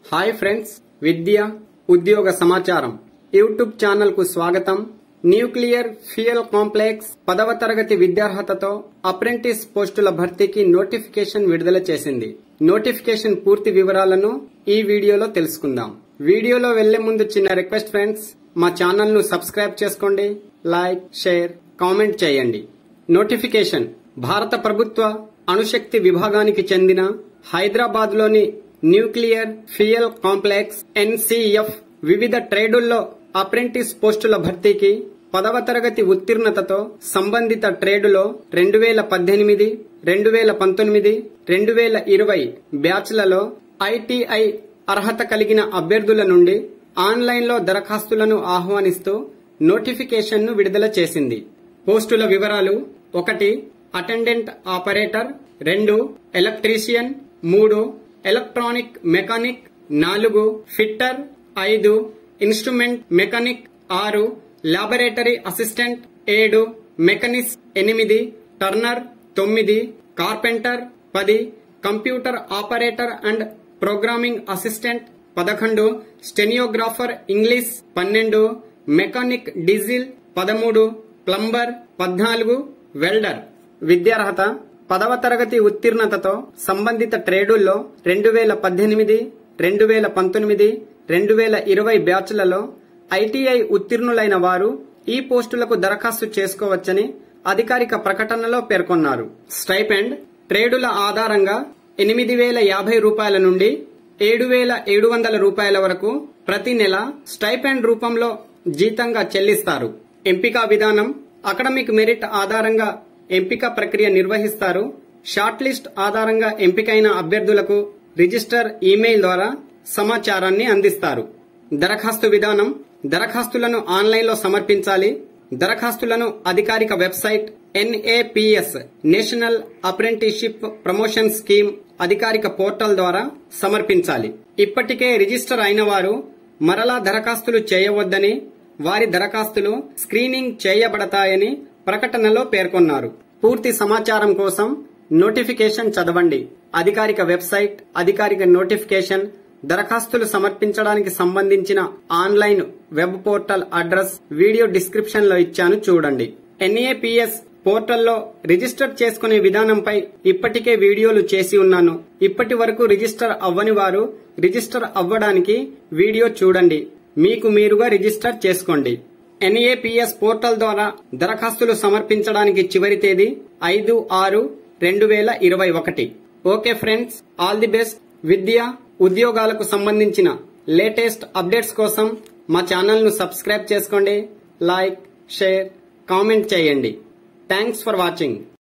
hi friends విద్య ఉద్యోగ సమాచారం YouTube channel కు స్వాగతం న్యూక్లియర్ ఫ్యూయల్ కాంప్లెక్స్ పదవ తరగతి విద్యార్హతతో అప్రెంటిస్ పోస్టుల భర్తీకి నోటిఫికేషన్ విడుదల చేసింది నోటిఫికేషన్ పూర్తి వివరాలను ఈ వీడియోలో తెలుసుకుందాం వీడియోలో వెళ్లే ముందు చిన్న రిక్వెస్ట్ ఫ్రెండ్స్ మా ఛానల్ ను సబ్స్క్రైబ్ చేసుకోండి లైక్ షేర్ కామెంట్ చేయండి నోటిఫికేషన్ భారత ప్రభుత్వ అణుశక్తి విభాగానికి చెందిన హైదరాబాద్ లోని న్యూక్లియర్ ఫ్యూయల్ కాంప్లెక్స్ ఎన్సీఎఫ్ వివిధ ట్రేడుల్లో అప్రెంటిస్ పోస్టుల భర్తీకి పదవ తరగతి ఉత్తీర్ణతతో సంబంధిత ట్రేడులో రెండు వేల పద్దెనిమిది రెండు వేల పంతొమ్మిది రెండు వేల ఇరవై బ్యాచ్లలో ఐటీఐ అర్హత కలిగిన అభ్యర్థుల నుండి ఆన్లైన్లో దరఖాస్తులను ఆహ్వానిస్తూ నోటిఫికేషన్ను విడుదల చేసింది పోస్టుల వివరాలు ఒకటి అటెండెంట్ ఆపరేటర్ రెండు ఎలక్ట్రీషియన్ మూడు ఎలక్ట్రానిక్ మెకానిక్ నాలుగు ఫిట్టర్ ఐదు ఇన్స్ట్రుమెంట్ మెకానిక్ ఆరు లాబొరేటరీ అసిస్టెంట్ ఏడు మెకనిస్ ఎనిమిది టర్నర్ తొమ్మిది కార్పెంటర్ పది computer operator and programming assistant పదకొండు స్టెనియోగ్రాఫర్ ఇంగ్లీష్ పన్నెండు మెకానిక్ డీజిల్ పదమూడు ప్లంబర్ పద్నాలుగు వెల్డర్ విద్యార్హత పదవ తరగతి ఉత్తీర్ణతతో సంబంధిత ట్రేడుల్లో రెండు వేల పద్దెనిమిది రెండు వేల పంతొమ్మిది రెండు వేల ఇరవై బ్యాచ్లలో ఐటీఐ ఉత్తీర్ణులైన వారు ఈ పోస్టులకు దరఖాస్తు చేసుకోవచ్చని అధికారిక ప్రకటనలో పేర్కొన్నారు స్టైపెండ్ ట్రేడుల ఆధారంగా ఎనిమిది వేల యాభై రూపాయల నుండి ఏడు వేల ఏడు వందల రూపాయల వరకు ప్రతి నెల స్టైపెండ్ రూపంలో జీతంగా చెల్లిస్తారు ఎంపిక విధానం అకాడమిక్ మెరిట్ ఆధారంగా ఎంపిక ప్రక్రియ నిర్వహిస్తారు షార్ట్ లిస్ట్ ఆధారంగా ఎంపికైన అభ్యర్థులకు రిజిస్టర్ ఈమెయిల్ ద్వారా సమాచారాన్ని అందిస్తారు దరఖాస్తు విధానం దరఖాస్తులను ఆన్లైన్లో సమర్పించాలి దరఖాస్తులను అధికారిక website NAPS National Apprenticeship Promotion Scheme అధికారిక పోర్టల్ ద్వారా సమర్పించాలి ఇప్పటికే రిజిస్టర్ అయిన వారు మరలా దరఖాస్తులు చేయవద్దని వారి దరఖాస్తులు స్క్రీనింగ్ చేయబడతాయని ప్రకటనలో పేర్కొన్నారు పూర్తి సమాచారం కోసం నోటిఫికేషన్ చదవండి అధికారిక వెబ్సైట్ అధికారిక నోటిఫికేషన్ దరఖాస్తులు సమర్పించడానికి సంబంధించిన online web portal address video description లో ఇచ్చాను చూడండి ఎన్ఏపిఎస్ పోర్టల్లో రిజిస్టర్ చేసుకునే విధానంపై ఇప్పటికే వీడియోలు చేసి ఉన్నాను ఇప్పటి వరకు రిజిస్టర్ అవ్వని వారు రిజిస్టర్ అవ్వడానికి వీడియో చూడండి మీకు మీరుగా రిజిస్టర్ చేసుకోండి ఎన్ఏపిఎస్ పోర్టల్ ద్వారా దరఖాస్తులు సమర్పించడానికి చివరి తేదీ ఐదు ఆరు రెండు వేల ఇరవై ఒకటి okay friends all the best విద్య ఉద్యోగాలకు సంబంధించిన లేటెస్ట్ అప్డేట్స్ కోసం మా ఛానల్ ను సబ్స్క్రైబ్ చేసుకోండి లైక్ షేర్ కామెంట్ చేయండి థ్యాంక్స్ ఫర్ వాచింగ్